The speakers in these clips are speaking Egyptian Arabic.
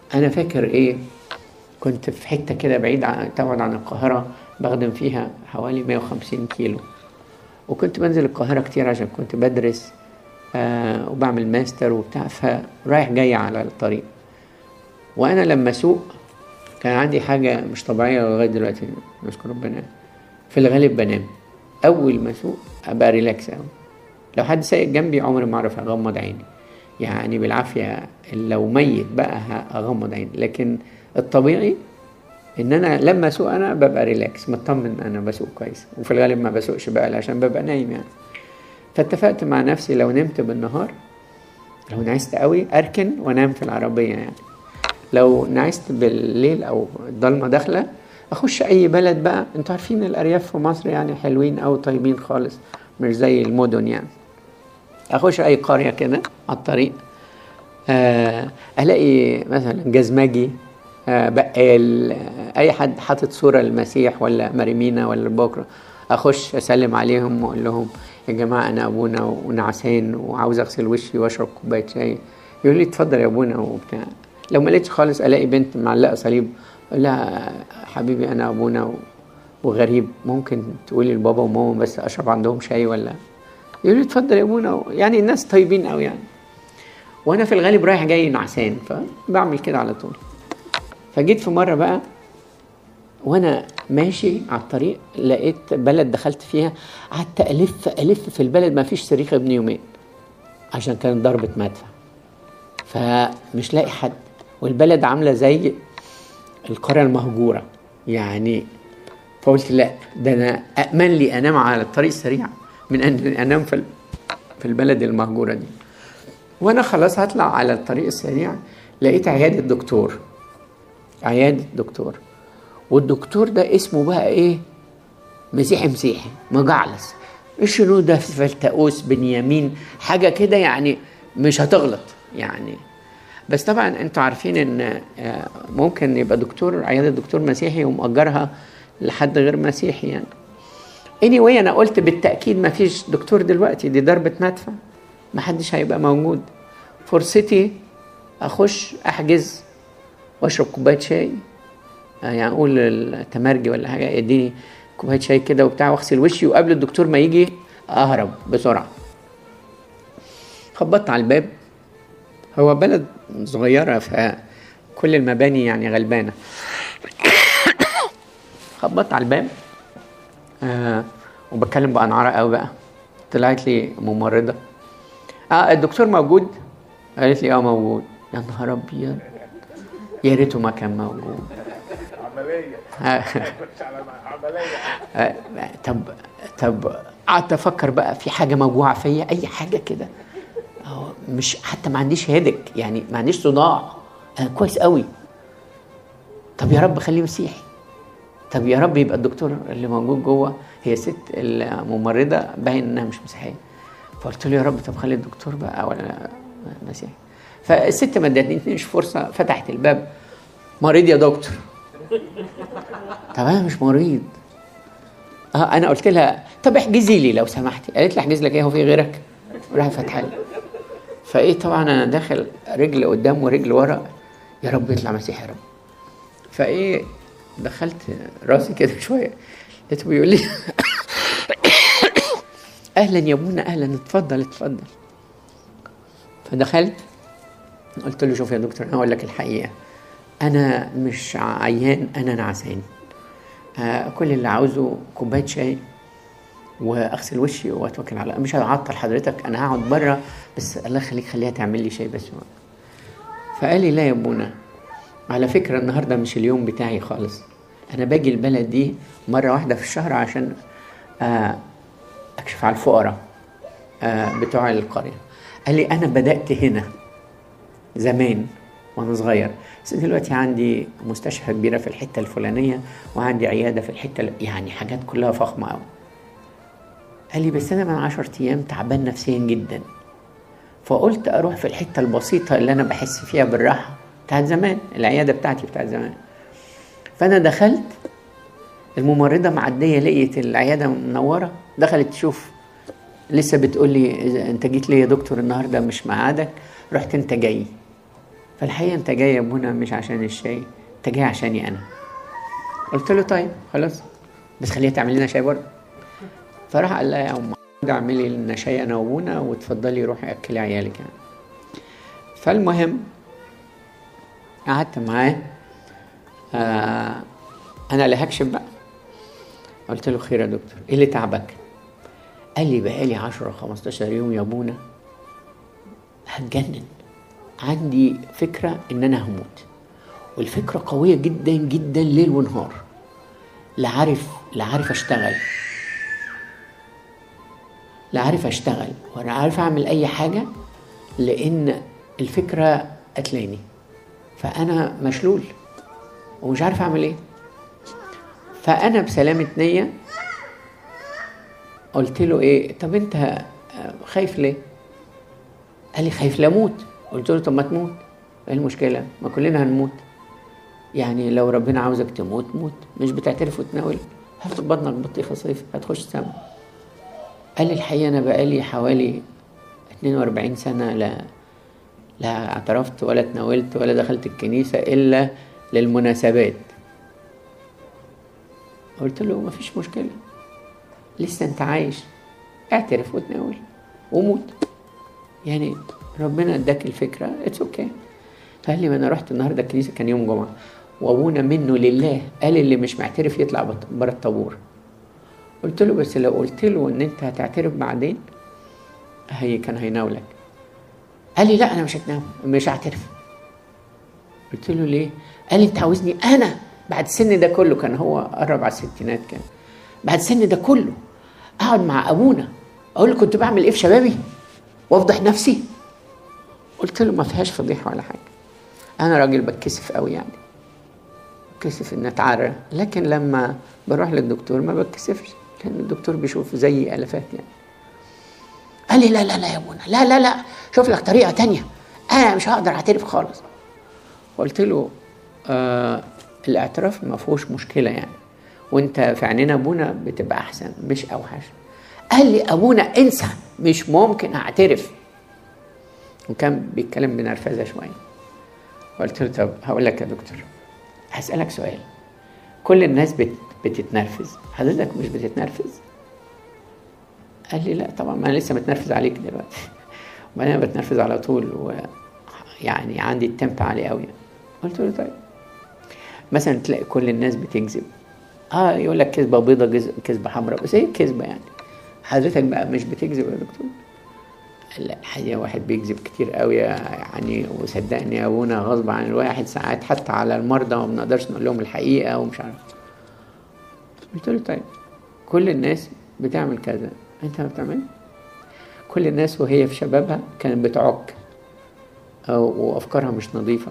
انا فاكر ايه كنت في حته كده بعيد عن تبعد عن القاهره بخدم فيها حوالي 150 كيلو وكنت بنزل القاهره كتير عشان كنت بدرس آه وبعمل ماستر وبتاع فرايح جاي على الطريق وانا لما اسوق كان عندي حاجه مش طبيعيه لغايه دلوقتي نشكر ربنا في الغالب بنام اول ما اسوق ابقى ريلاكس قوي لو حد سايق جنبي عمري ما اعرف اغمض عيني يعني بالعافيه لو ميت بقى اغمض عيني لكن الطبيعي ان انا لما اسوق انا ببقى ريلاكس مطمن انا بسوق كويس وفي الغالب ما بسوقش بقى عشان ببقى نايم يعني فاتفقت مع نفسي لو نمت بالنهار لو نعست قوي اركن وانام في العربيه يعني لو نعست بالليل او الضلمه داخله اخش اي بلد بقى انتوا عارفين الارياف في مصر يعني حلوين او طيبين خالص مش زي المدن يعني اخش اي قريه كده على الطريق آه الاقي مثلا جزمجي آه بقال آه اي حد حاطط صوره للمسيح ولا مريمينا ولا بكره اخش اسلم عليهم واقول لهم يا جماعه انا ابونا ونعسان وعاوز اغسل وشي واشرب كوبايه شاي يقول لي اتفضل يا ابونا وبتاع لو ما لقيتش خالص الاقي بنت معلقه صليب اقول لها حبيبي انا ابونا وغريب ممكن تقولي لبابا وماما بس اشرب عندهم شاي ولا يقول لي اتفضل يا ابونا يعني الناس طيبين قوي يعني وانا في الغالب رايح جاي نعسان فبعمل كده على طول فجيت في مره بقى وانا ماشي على الطريق لقيت بلد دخلت فيها قعدت الف الف في البلد ما فيش صريخ ابن يومين عشان كانت ضربه مدفع فمش لاقي حد والبلد عامله زي القريه المهجوره يعني فقلت لا ده انا امن لي انام على الطريق السريع من ان انام في في البلد المهجوره دي وانا خلاص هطلع على الطريق السريع لقيت عياده دكتور عياده دكتور والدكتور ده اسمه بقى ايه مسيحي مسيحي مجعلص شنو ده فلتقوس بنيامين حاجه كده يعني مش هتغلط يعني بس طبعا انتوا عارفين ان ممكن يبقى دكتور عياده دكتور مسيحي ومأجرها لحد غير مسيحي يعني اني anyway انا قلت بالتاكيد ما فيش دكتور دلوقتي دي ضربه مدفع ما حدش هيبقى موجود فرصتي اخش احجز واشرب كوبايه شاي يعني اقول التمرجي ولا حاجه يديني كوبايه شاي كده وبتاع واغسل وشي وقبل الدكتور ما يجي اهرب بسرعه خبطت على الباب هو بلد صغيره فكل المباني يعني غلبانه خبطت على الباب آه وبتكلم بأنعارة قوي بقى طلعت لي ممرضة اه الدكتور موجود قالت لي اه موجود يا نهار ابيض يا ريته ما كان موجود عملية آه. عملية آه. طب طب قعدت افكر بقى في حاجه موجوعه فيا اي حاجه كده أهو مش حتى ما عنديش هيدك يعني ما عنديش صداع انا كويس قوي طب يا رب خليه مسيحي طب يا رب يبقى الدكتور اللي موجود جوه هي ست الممرضه باين انها مش مسيحيه فقلت له يا رب طب خلي الدكتور بقى ولا مسيحي فالست ما ادتنيش فرصه فتحت الباب مريض يا دكتور طب انا مش مريض اه انا قلت لها طب احجزي لي لو سمحتي قالت لي احجز لك ايه هو في غيرك راح فاتحه لي فايه طبعا انا داخل رجل قدام ورجل ورا يا رب يطلع مسيحي يا رب فايه دخلت راسي كده شويه لقيته بيقول لي اهلا يا ابونا اهلا اتفضل اتفضل فدخلت قلت له شوف يا دكتور انا اقول لك الحقيقه انا مش عيان انا نعسان آه كل اللي عاوزه كوبايه شاي واغسل وشي واتوكل على مش هعطل حضرتك انا هقعد بره بس الله يخليك خليها تعمل لي شاي بس فقال لي لا يا ابونا على فكرة النهاردة مش اليوم بتاعي خالص أنا باجي البلد دي مرة واحدة في الشهر عشان آه أكشف على الفقراء آه بتوع القرية قال لي أنا بدأت هنا زمان وأنا صغير بس دلوقتي عندي مستشفى كبيرة في الحتة الفلانية وعندي عيادة في الحتة يعني حاجات كلها فخمة أوي قال لي بس أنا من عشرة أيام تعبان نفسيا جدا فقلت أروح في الحتة البسيطة اللي أنا بحس فيها بالراحة بتاعت زمان العياده بتاعتي بتاعت زمان فانا دخلت الممرضه معديه لقيت العياده منوره دخلت تشوف لسه بتقول لي انت جيت ليه يا دكتور النهارده مش ميعادك رحت انت جاي فالحقيقه انت جاي يا ابونا مش عشان الشاي انت جاي عشاني انا قلت له طيب خلاص بس خليها تعمل لنا شاي برضه فراح قال لها يا ام محمود اعملي لنا شاي انا وابونا وتفضلي روحي اكلي عيالك يعني فالمهم قعدت معاه آه انا اللي هكشف بقى قلت له خير يا دكتور ايه اللي تعبك قال لي بقالي 10 15 يوم يا ابونا هتجنن عندي فكرة ان انا هموت والفكرة قوية جدا جدا ليل ونهار لا عارف لا عارف اشتغل لا عارف اشتغل ولا عارف اعمل اي حاجة لان الفكرة قتلاني فانا مشلول ومش عارف اعمل ايه فانا بسلامة نية قلت له ايه طب انت خايف ليه قال لي خايف لاموت قلت له طب ما تموت ايه المشكلة ما كلنا هنموت يعني لو ربنا عاوزك تموت موت مش بتعترف وتناول هات بطنك بطيخة صيف هتخش سما قال لي الحقيقة أنا بقالي حوالي 42 سنة لا لا اعترفت ولا اتناولت ولا دخلت الكنيسة إلا للمناسبات قلت له مفيش مشكلة لسه انت عايش اعترف وتناول وموت يعني ربنا اداك الفكرة اتس اوكي okay. فقال لي ما انا رحت النهارده الكنيسة كان يوم جمعة وابونا منه لله قال اللي مش معترف يطلع بره الطابور قلت له بس لو قلت له ان انت هتعترف بعدين هي كان هيناولك قال لي لا انا مش هتناول مش هعترف قلت له ليه قال لي انت عاوزني انا بعد السن ده كله كان هو قرب على الستينات كان بعد السن ده كله اقعد مع ابونا اقول له كنت بعمل ايه في شبابي وافضح نفسي قلت له ما فيهاش فضيحه ولا حاجه انا راجل بتكسف قوي يعني بتكسف ان اتعرى لكن لما بروح للدكتور ما بتكسفش لان الدكتور بيشوف زي الافات يعني قال لي لا لا لا يا ابونا لا لا لا شوف لك طريقه تانية انا مش هقدر اعترف خالص قلت له آه الاعتراف ما فيهوش مشكله يعني وانت في عينينا ابونا بتبقى احسن مش اوحش قال لي ابونا انسى مش ممكن اعترف وكان بيتكلم بنرفزه شويه قلت له طب هقول لك يا دكتور هسألك سؤال كل الناس بت بتتنرفز حضرتك مش بتتنرفز قال لي لا طبعا ما انا لسه متنرفز عليك دلوقتي وبعدين انا بتنرفز على طول ويعني عندي التمب عالي قوي قلت له طيب مثلا تلاقي كل الناس بتكذب اه يقول لك كذبه بيضه كذبه حمراء بس هي كذبه يعني حضرتك بقى مش بتكذب يا دكتور لا الحقيقة واحد بيكذب كتير قوي يعني وصدقني يا ابونا غصب عن الواحد ساعات حتى على المرضى ما بنقدرش نقول لهم الحقيقة ومش عارف قلت له طيب كل الناس بتعمل كذا انت ما بتعمل كل الناس وهي في شبابها كانت بتعك أو وافكارها مش نظيفة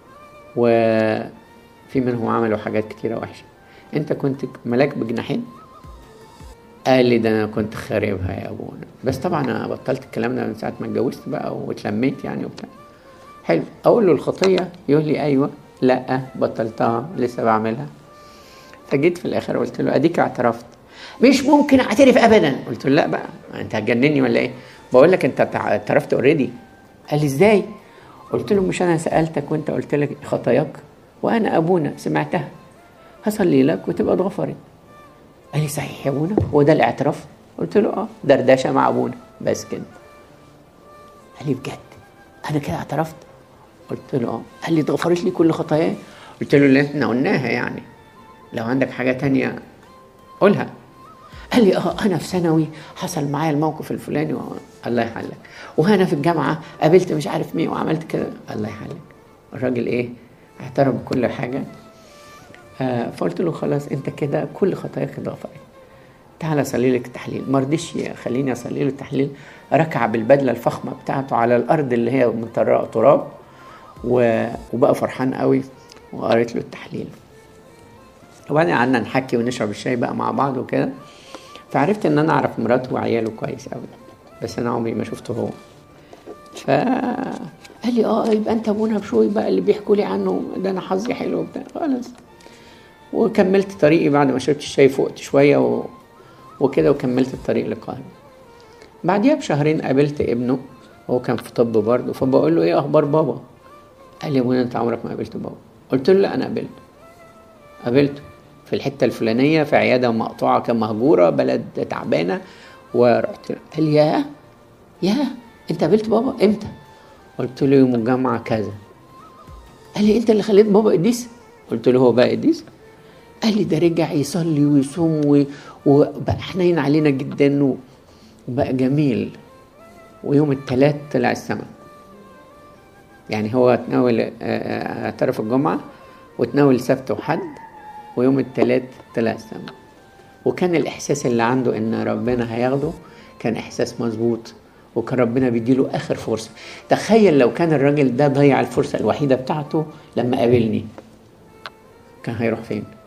وفي منهم عملوا حاجات كتيرة وحشة انت كنت ملاك بجناحين قال لي ده انا كنت خاربها يا ابونا بس طبعا انا بطلت الكلام ده من ساعه ما اتجوزت بقى واتلميت يعني وبتاع حلو اقول له الخطيه يقول لي ايوه لا بطلتها لسه بعملها فجيت في الاخر قلت له اديك اعترفت مش ممكن اعترف ابدا قلت له لا بقى انت هتجنني ولا ايه بقول لك انت اعترفت اوريدي قال لي ازاي قلت له مش انا سالتك وانت قلت لك خطاياك وانا ابونا سمعتها هصلي لك وتبقى اتغفرت قال لي صحيح يا ابونا هو ده الاعتراف قلت له اه دردشه مع ابونا بس كده قال لي بجد انا كده اعترفت قلت له اه قال لي اتغفرت لي كل خطاياي قلت له اللي احنا قلناها يعني لو عندك حاجه تانية قولها قال لي اه انا في ثانوي حصل معايا الموقف الفلاني و... الله يحلك وانا في الجامعه قابلت مش عارف مين وعملت كده الله يحلك الراجل ايه اعترف بكل حاجه آه فقلت له خلاص انت كده كل خطاياك اتغفرت تعالى اصلي لك التحليل ما رضيش يخليني اصلي له التحليل ركع بالبدله الفخمه بتاعته على الارض اللي هي مطرقه تراب و... وبقى فرحان قوي وقريت له التحليل وبعدين قعدنا نحكي ونشرب الشاي بقى مع بعض وكده فعرفت ان انا اعرف مراته وعياله كويس قوي بس انا عمري ما شفته هو ف قال لي اه يبقى انت ابونا بشوي بقى اللي بيحكوا لي عنه ده انا حظي حلو وبتاع خلاص وكملت طريقي بعد ما شربت الشاي فقت شويه و... وكده وكملت الطريق للقاهره بعديها بشهرين قابلت ابنه هو كان في طب برضه فبقول له ايه اخبار بابا قال لي يا ابونا انت عمرك ما قابلت بابا قلت له لا انا قابلته قابلته في الحته الفلانيه في عياده مقطوعه كان مهجوره بلد تعبانه ورحت له. قال لي يا يا انت قابلت بابا امتى قلت له يوم الجمعه كذا قال لي انت اللي خليت بابا قديس قلت له هو بقى قديس قال لي ده رجع يصلي ويصوم و- وبقى حنين علينا جدا و- وبقى جميل ويوم الثلاث طلع السماء يعني هو تناول آه، آه، اعترف الجمعة وتناول سبت وحد ويوم الثلاث طلع السماء وكان الإحساس اللي عنده إن ربنا هياخده كان إحساس مظبوط وكان ربنا بيديله آخر فرصة تخيل لو كان الراجل ده ضيع الفرصة الوحيدة بتاعته لما قابلني كان هيروح فين؟